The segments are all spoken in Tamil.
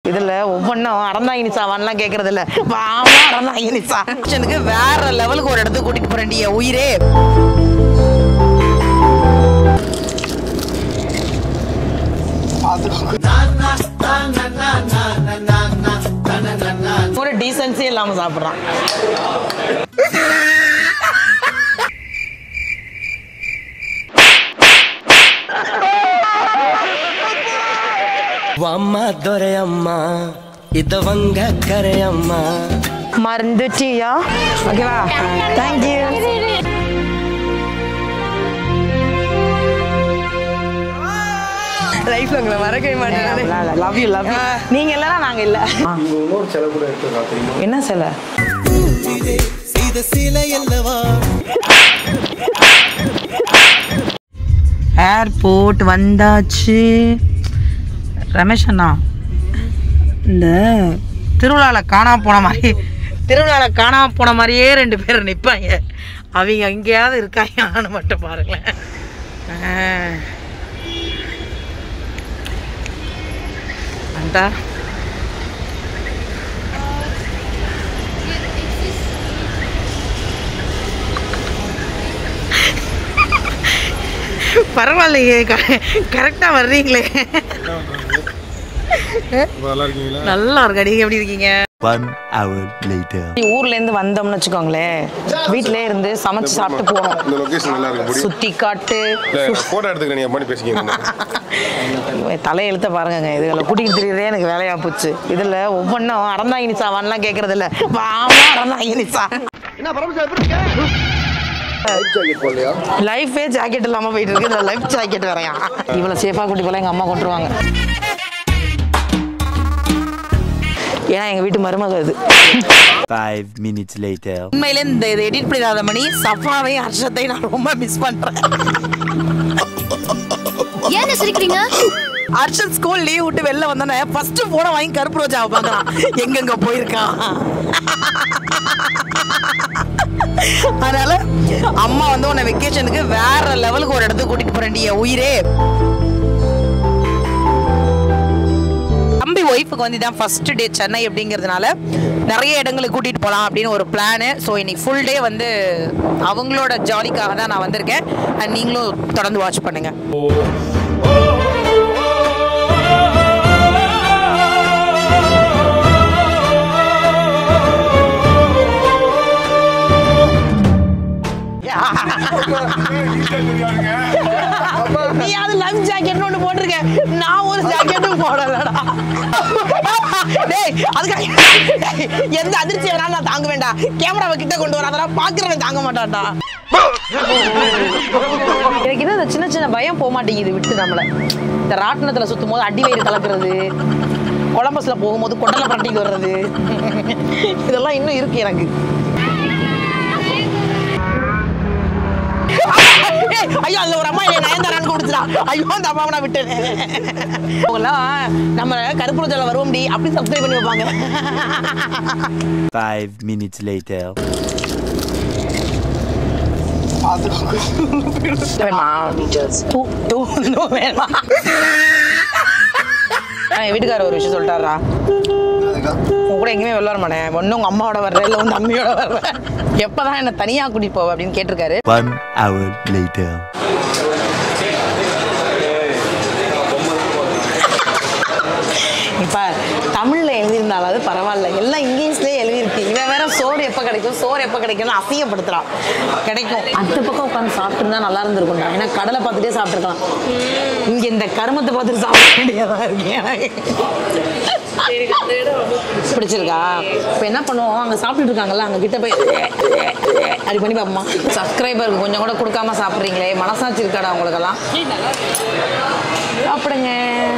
இதுல ஒவ்வொன்றும் அறந்தாங்கி சாவான்லாம் கேட்கறது இல்ல வாமா அறந்தாங்கி சா எனக்கு வேற லெவலுக்கு ஒரு இடத்துக்கு கூட்டிட்டு போறேன் என் உயிரே ஒரு டீசன்சி இல்லாம சாப்பிடுறான் ಅಮ್ಮ ದೊರೆಯಮ್ಮ ಇದವಂಗ ಕರೆಯಮ್ಮ மறந்துட்டியா ஓகேவா தேங்க்யூ லைஃப்ல உங்களை மறக்கவே மாட்டேன் லவ் யூ லவ் யூ நீங்க இல்லனா நாங்க இல்ல இன்னொரு செலவு கூட எடுத்துக்கலாம் தெரியுமா என்ன சிலை செய்த சிலை அல்லவா ஏர்போர்ட் வந்தாச்சு ரமேஷ் அண்ணா இந்த திருவிழாவில் காணாம போன மாதிரி திருவிழாவில் காணாம போன மாதிரியே ரெண்டு பேர் நிற்பாங்க அவங்க எங்கேயாவது இருக்காங்கன்னு மட்டும் பாருங்களேன் ஆ. அண்டா பரவாயில்லையே கரெக்டாக வர்றீங்களே நல்லா இருக்கீங்களா நல்லா இருக்கா நீங்க எப்படி இருக்கீங்க One hour later. ஊர்ல இருந்து வந்தோம்னு வச்சுக்கோங்களேன் வீட்டிலே இருந்து சமைச்சு சாப்பிட்டு போனோம் இந்த லொகேஷன் நல்லா இருக்கு முடியும் சுத்தி காட்டு இல்ல போட்டோ எடுத்துக்கிறேன் நீங்க பண்ணி பேசிக்கிங்க தலையெழுத்த பாருங்க இதுல கூட்டிகிட்டு திரியறதே எனக்கு வேலையா போச்சு இதுல ஒவ்வொன்றும் அறந்தாங்கி சாவான்லாம் கேட்கறது இல்ல வாமா அறந்தாங்கி சா லைஃபே ஜாக்கெட் இல்லாம போயிட்டு இருக்கு இதுல லைஃப் ஜாக்கெட் வேறையா இவ்வளவு சேஃபா கூட்டி போல எங்க அம்மா கொண்டுருவாங்க ஏன்னா எங்க வீட்டு மருமக இது Five minutes later. உண்மையிலே இந்த இதை எடிட் பண்ணிடாத மணி சஃபாவையும் ஹர்ஷத்தையும் நான் ரொம்ப மிஸ் பண்றேன் ஏன் சிரிக்கிறீங்க ஹர்ஷத் ஸ்கூல் லீவ் விட்டு வெளில வந்தானே ஃபர்ஸ்ட் போன வாங்கி கருப்பு ரோஜாவை பார்க்கலாம் எங்கெங்க போயிருக்கான் அதனால அம்மா வந்து உன்னை வெக்கேஷனுக்கு வேற லெவலுக்கு ஒரு இடத்துக்கு கூட்டிட்டு போறேன் என் உயிரே தம்பி ஒய்ஃபுக்கு வந்து இதான் ஃபர்ஸ்ட் டே சென்னை அப்படிங்கிறதுனால நிறைய இடங்களுக்கு கூட்டிட்டு போகலாம் அப்படின்னு ஒரு பிளானு ஸோ இன்னைக்கு ஃபுல் டே வந்து அவங்களோட ஜாலிக்காக தான் நான் வந்திருக்கேன் அண்ட் நீங்களும் தொடர்ந்து வாட்ச் பண்ணுங்க நீ அது லைஃப் ஜாக்கெட்னு ஒன்று போட்டிருக்க நான் ஒரு ஜாக்கெட்டும் போடலடா டேய் அதுக்காக டேய், எந்த அதிர்ச்சி வேணாலும் நான் தாங்க வேண்டாம் கேமராவை கிட்ட கொண்டு வர அதெல்லாம் பாக்குறவன் தாங்க மாட்டான்டா எனக்கு என்ன இந்த சின்ன சின்ன பயம் போக மாட்டேங்குது விட்டு நம்மள இந்த ராட்டினத்துல சுத்தும் போது அடி வயிறு கலக்குறது கொலம்பஸ்ல போகும்போது கொட்டலை பரட்டிட்டு வர்றது இதெல்லாம் இன்னும் இருக்கு எனக்கு ஏய், ஐயோ அதுல ஒரு அம்மா என்னை நயன்தாரான்னு கொடுத்துடா ஐயோ அந்த அம்மாவை நான் விட்டேன் அவங்கெல்லாம் நம்ம கருப்பு ரோஜால வருவோம் டி அப்படி சப்ஸ்கிரைப் பண்ணி வைப்பாங்க Five minutes later. வேணுமா டூ டூ டூ வேணுமா ஆ, என் வீட்டுக்காரர் ஒரு விஷயம் சொல்லிட்டாரா உன் கூட எங்கேயுமே வெளில வர மாட்டேன் ஒன்றும் உங்கள் அம்மாவோட வர்ற இல்லை உன் தம்பியோட வர்ற எப்போதான் என்னை தனியாக கூட்டிட்டு போவ அப்படின்னு கேட்டிருக்காரு One hour later. இப்போ தமிழில் எழுதியிருந்தாலாவது பரவாயில்ல எல்லாம் இங்கிலீஷ்லேயே எழுதியிருக்கு இவன் வேற சோறு எப்போ கிடைக்கும் சோறு எப்போ கிடைக்கும்னு அசிங்கப்படுத்துறான் கிடைக்கும் அந்த பக்கம் உட்காந்து சாப்பிட்டுருந்தா நல்லா இருந்திருக்கும்டா ஏன்னா கடலை பார்த்துட்டே சாப்பிட்டுருக்கலாம் இங்கே இந்த கருமத்தை பார்த்துட்டு சாப்பிட வேண்டியதாக இருக்கு எனக்கு பிடிச்சிருக்கா இப்போ என்ன பண்ணுவோம் அங்கே சாப்பிட்டுட்டு இருக்காங்கல்ல அங்கே கிட்ட போய் அப்படி பண்ணி பார்ப்போமா சப்ஸ்கிரைபருக்கு கொஞ்சம் கூட கொடுக்காம சாப்பிட்றீங்களே மனசாட்சி இருக்காடா உங்களுக்கெல்லாம் சாப்பிடுங்க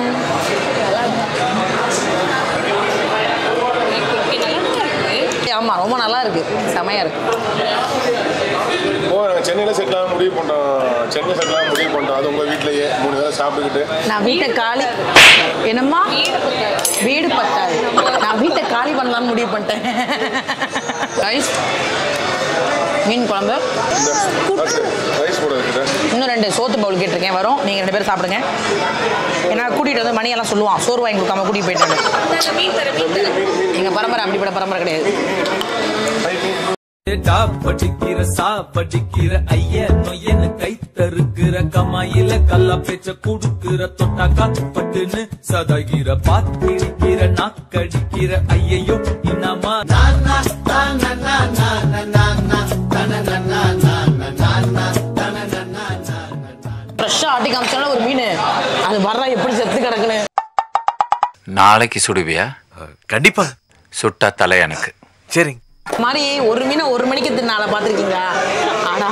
ஆமா ரொம்ப நல்லா இருக்கு செமையா இருக்கு ஓ நாங்கள் சென்னையில் செட்டில் ஆக முடிவு பண்ணிட்டோம் சென்னை செட்டில் ஆக முடிவு பண்ணிட்டோம் அது உங்கள் வீட்டிலேயே மூணு வேளை சாப்பிட்டுக்கிட்டு நான் வீட்டை காலி என்னம்மா வீடு பத்தாது நான் வீட்டை காலி பண்ணலாம்னு முடிவு பண்ணிட்டேன் Guys, மீன் குழம்பு ரைஸ் போட வைக்கிறேன் இன்னும் ரெண்டு சோத்து பவுல் கேட்டிருக்கேன் வரும் நீங்கள் ரெண்டு பேரும் சாப்பிடுங்க ஏன்னா கூட்டிகிட்டு வந்து மணியெல்லாம் சொல்லுவான் சோறு வாங்கி கொடுக்காம கூட்டிகிட்டு போயிட்டாங்க எங்கள் பரம்பரை அப்படிப்பட்ட பரம்பரை கிடையாது டா படிக்கிற சா படிக்கிற ஐய நொய்யன்னு கை தருக்கிற கமாயில கல்லா பேச்ச குடுக்கிற தொட்டாக்கா பட்டுன்னு சதகிற பாத்திருக்கிற நாக்கடிக்கிற ஐயையோ இன்னமா ஃப்ரெஷ்ஷாக ஆட்டி காமிச்சாலும் ஒரு மீன் அது வர்றா எப்படி செத்து கிடக்குன்னு நாளைக்கு சுடுவியா கண்டிப்பா சுட்டா தலை எனக்கு சரிங்க மாதிரி ஒரு மீனை ஒரு மணிக்கு தின்னால பார்த்துருக்கீங்களா ஆனா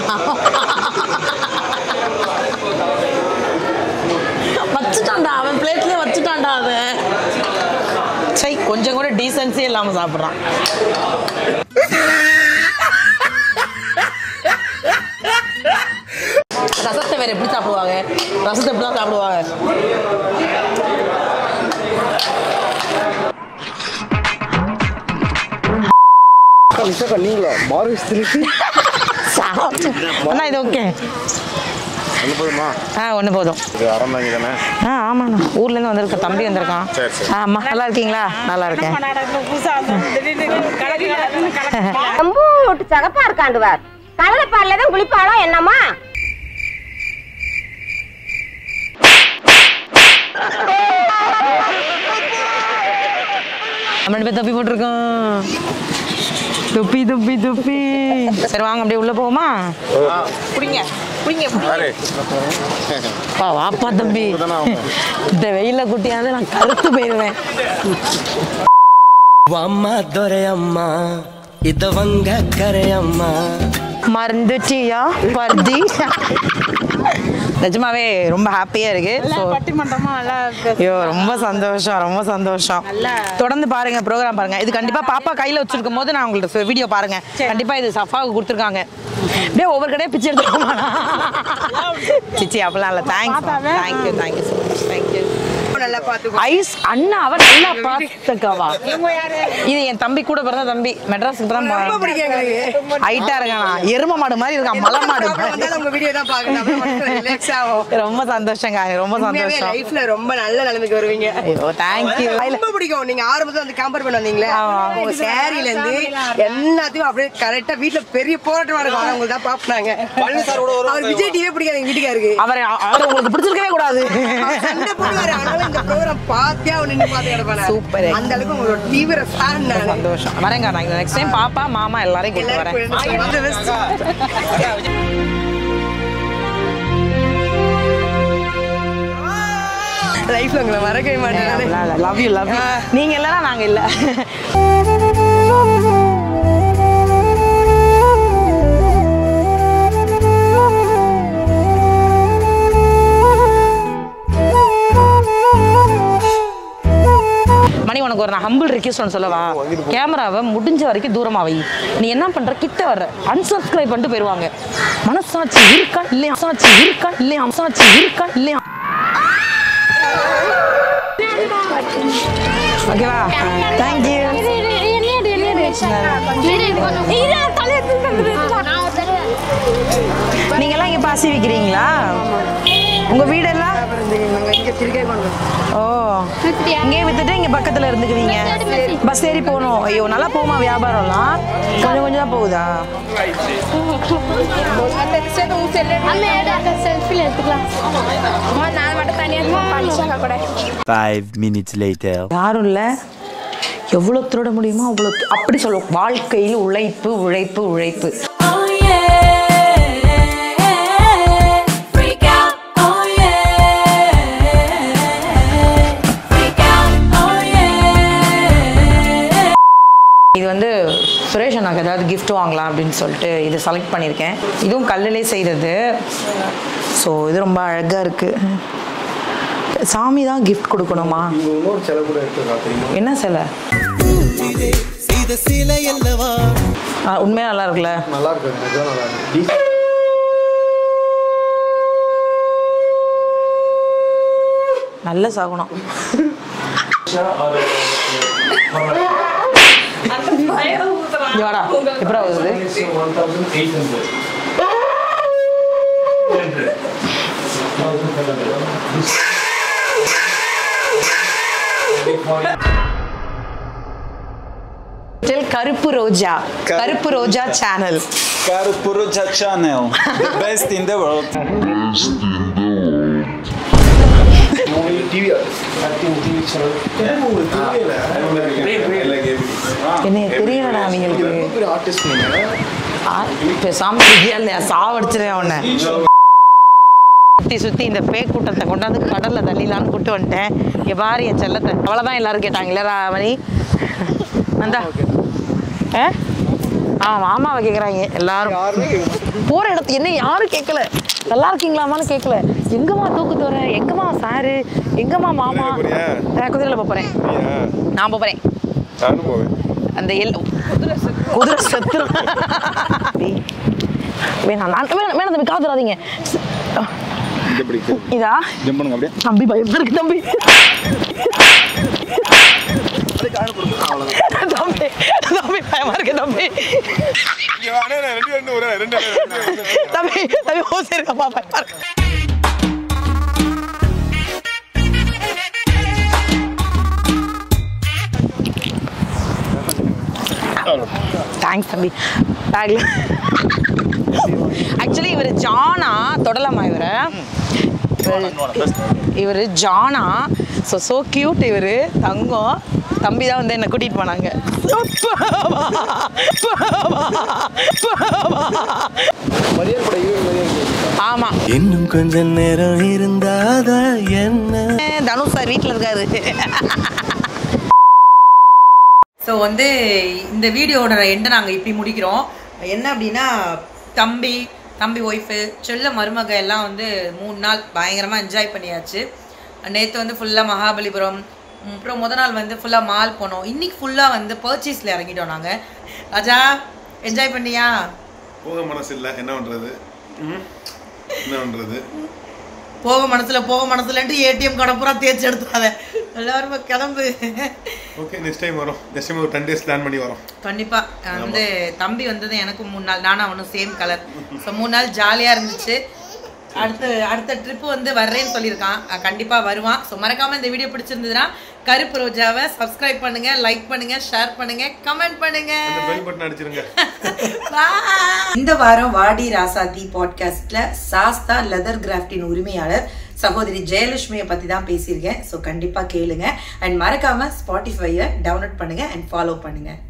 வச்சுட்டான்டா அவன் பிளேட்லயே வச்சுட்டான்டா அவன் சை கொஞ்சம் கூட டீசன்ஸே இல்லாம சாப்பிட்றான் ரசத்தை வேற எப்படி சாப்பிடுவாங்க ரசத்தை எப்படி தான் சாப்பிடுவாங்க சாப்பிட்டு அண்ணா இது ஓகே ஒன்று போதுமா ஆ ஒன்று போதும் இது அறந்தாங்க தானே ஆ ஆமாண்ணா ஊர்லேருந்து வந்திருக்க தம்பி வந்திருக்கான் சரி, சரி. ஆ, அம்மா நல்லா இருக்கீங்களா நல்லா இருக்கேன் ரொம்ப சகப்பா இருக்காண்டுவார் கடலைப்பால்ல தான் குளிப்பாளோ என்னம்மா நம்ம ரெண்டு பேர் தொப்பி போட்டிருக்கோம் தொப்பி தொப்பி தொப்பி சரி வாங்க அப்படியே உள்ள போவோமா குடிங்க குடிங்க யாரு வா வாப்பா தம்பி இந்த வெயில குட்டியாவது நான் கருத்து போயிடுவேன் வாம்மா துரையம்மா இதவங்க கரையம்மா மறந்துட்டியா பர்தி நிஜமாவே ரொம்ப ஹாப்பியா இருக்கு So, ஐயோ ரொம்ப சந்தோஷம் ரொம்ப சந்தோஷம் தொடர்ந்து பாருங்க ப்ரோக்ராம் பாருங்க இது கண்டிப்பா பாப்பா கையில வச்சிருக்கும் போது நான் உங்களுக்கு வீடியோ பாருங்க கண்டிப்பா இது சஃபாவுக்கு கொடுத்துருக்காங்க அப்படியே ஒவ்வொரு கடையே பிச்சை எடுத்துக்கோமா சிச்சி அப்படிலாம் இல்லை thanks thank you thank you so much thank you ஐஸ் அண்ணா அவ நல்லா பார்த்துக்கவா இது என் தம்பி கூட பிறந்த தம்பி மெட்ராஸுக்கு தான் ஹைட்டா இருக்கானா எரும மாடு மாதிரி இருக்கான் மலை மாடு மாதிரி. உங்க வீடியோ தான் பார்க்கணும் ரிலாக்ஸ் ஆகும் ரொம்ப சந்தோஷங்க ரொம்ப உண்மையாவே சந்தோஷம் லைஃப்ல ரொம்ப நல்ல நிலைமைக்கு வருவீங்க ஐயோ தேங்க்யூ ரொம்ப பிடிக்கும் நீங்க ஆரம்பத்துல வந்து கம்பேர் பண்ண வந்தீங்களே ஆமா. உங்க சேரீல இருந்து எல்லாத்தையும் அப்படியே கரெக்டா வீட்ல பெரிய போராட்டமா இருக்கும் ஆனா உங்களுக்கு தான் பாப்புனாங்க அவர் விஜய் டிவியே பிடிக்காது எங்க வீட்டுக்காருக்கு அவரை அவர் உங்களுக்கு பிடிச்சிருக்கவே கூடாது அவர் சண்டை போடுவாரு ஆனாலும் இந்த ப்ரோக்ராம் பாத்தியா அவர் நின்று பார்த்து கிடப்பாரு Super. அந்த அளவுக்கு உங்களோட தீவிர ஃபேன் நான் சந்தோஷம் வரேங்க நான் நெக்ஸ்ட் டைம் பாப்பா மாமா எல்லாரையும் கூப்பிட்டு வரேன் லைஃப்ல உங்களை மறக்கவே மாட்டேன் லவ் யூ லவ் யூ நீங்க இல்லைன்னா நாங்க இல்ல மணி உனக்கு ஒரு நான் ஹம்பிள் ரிக்வெஸ்ட் ஒன்று சொல்லவா கேமராவை முடிஞ்ச வரைக்கும் தூரமா வை நீ என்ன பண்ற கிட்ட வர்ற அன்சப்ஸ்கிரைப் பண்ணிட்டு போயிருவாங்க மனசாட்சி இருக்கா இல்லையா மனசாட்சி இருக்கா இல்லையா மனசாட்சி இருக்கா இல்லையா ஓகேவா தேங்க்யூ நீங்கெல்லாம் இங்க பாசி விற்கிறீங்களா உங்க வீடெல்லாம் ஓ இங்கே வித்துட்டு இங்க பக்கத்துல இருந்துக்குவீங்க பஸ் ஏறி போகணும் ஐயோ நல்லா போகுமா வியாபாரம்லாம் கொஞ்சம் கொஞ்சம் தான் போகுதா Five minutes later. யாரும் இல்லை எவ்வளோ திருட முடியுமோ அவ்வளோ தி- அப்படி சொல்லுவோம் வாழ்க்கையில் உழைப்பு உழைப்பு உழைப்பு இது வந்து சுரேஷ் அண்ணாக்கு ஏதாவது gift வாங்கலாம் அப்படின்னு சொல்லிட்டு இதை செலக்ட் பண்ணியிருக்கேன் இதுவும் கல்லிலே செய்கிறது ஸோ இது ரொம்ப அழகாக இருக்குது சாமி தான் கிஃப்ட் கொடுக்கணுமா என்ன சிலை செய்த சிலை அல்லவா ஆ, உண்மையா நல்லா இருக்குல்ல நல்லா இருக்கு நல்ல சாகணும் இங்க வாடா எப்படா வருது Till கருப்பு ரோஜா கருப்பு ரோஜா channel Karupuruja channel, the best in the world. என்ன தெரியலடா அவங்களுக்கு ஆ, பேசாம இருக்கியா இல்லையா சாவடிச்சிருவேன் அவனை சுத்தி சுத்தி இந்த பேய் கூட்டத்தை கொண்டாந்து கடல்ல தள்ளிலான்னு கூட்டு வந்துட்டேன் இங்க பாரு என் செல்லத்தை அவ்வளவுதான் எல்லாரும் கேட்டாங்க இல்லடா மணி வந்தா ஆ ஆ மாமாவை கேக்குறாங்க எல்லாரும் போற இடத்து என்ன யாரும் கேட்கல நல்லா இருக்கீங்களாமான்னு கேட்கல எங்கம்மா தூக்கு வர எங்கம்மா சாரு எங்கம்மா மாமா போறியா? நான் குதிரையில போப் போறேன் நான் போப் போறேன் நானும் போவேன் அந்த எல் குதிரை செத்து வேணாம் நான் வேணாம் வேணாம் தம்பி காத்துறாதீங்க இதா ஜம்ப் பண்ணுங்க அப்படியே தம்பி பயமா இருக்கு தம்பி தம்பி தம்பி பயமா இருக்கு தம்பி இங்க வா, அண்ணே, அண்ணே, ரெண்டு ரெண்டு ஒரு ரெண்டு ரெண்டு, ரெண்டு, ரெண்டு. தம்பி தம்பி ஓசி இருக்கப்பா பயமா இருக்கு தேங்க்ஸ் தம்பி பேக்ல ஆக்சுவலி இவர் ஜானா தொடலாமா இவரை இவர் ஜானா ஸோ ஸோ கியூட் இவர் தங்கம் தம்பி தான் வந்து என்னை கூட்டிகிட்டு போனாங்க ஆமாம் இன்னும் கொஞ்ச நேரம் இருந்தாதா என்ன தனுஷ் சார் வீட்டில் இருக்காரு ஸோ வந்து இந்த வீடியோட எண்டை நாங்கள் இப்படி முடிக்கிறோம் என்ன அப்படின்னா தம்பி தம்பி ஒய்ஃபு செல்ல மருமக எல்லாம் வந்து மூணு நாள் பயங்கரமாக என்ஜாய் பண்ணியாச்சு நேற்று வந்து ஃபுல்லாக மகாபலிபுரம் ம், அப்புறம் முத நாள் வந்து ஃபுல்லாக மால் போனோம் இன்னைக்கு ஃபுல்லாக வந்து பர்ச்சேஸில் இறங்கிட்டோம் நாங்கள் ராஜா என்ஜாய் பண்ணியா போக மனசு இல்ல என்ன பண்றது என்ன பண்றது போக மனசுல போக மனசுலன்ட்டு ஏடிஎம் கடை பூரா தேய்ச்சி எடுத்துறாத எல்லாருமே கிளம்பு ஓகே நெக்ஸ்ட் டைம் வரோம் நெக்ஸ்ட் டைம் ஒரு டென் டேஸ் பிளான் பண்ணி வரோம் கண்டிப்பா அஹ் வந்து தம்பி வந்தது எனக்கும் மூணு நாள் நானும் அவனும் சேம் கலர் ஸோ மூணு நாள் ஜாலியா இருந்துச்சு அடுத்து அடுத்த ட்ரிப்பு வந்து வர்றேன்னு சொல்லியிருக்கான் அஹ் கண்டிப்பா வருவான் ஸோ மறக்காம இந்த வீடியோ பிடிச்சிருந்ததுன்னா கருப்பு ரோஜாவை சப்ஸ்கிரைப் பண்ணுங்க லைக் பண்ணுங்க ஷேர் பண்ணுங்க கமெண்ட் பண்ணுங்க அந்த பெல் பட்டன் அடிச்சிருங்க இந்த வாரம் வாடி ராசாதி பாட்காஸ்ட்ல சாஸ்தா லெதர் கிராஃப்டின் உரிமையாளர் சகோதரி ஜெயலட்சுமியை பத்தி தான் பேசியிருக்கேன் ஸோ கண்டிப்பா கேளுங்க அண்ட் மறக்காம ஸ்பாட்டிஃபையை டவுன்லோட் பண்ணுங்க அண்ட் ஃபாலோ பண்ணுங்க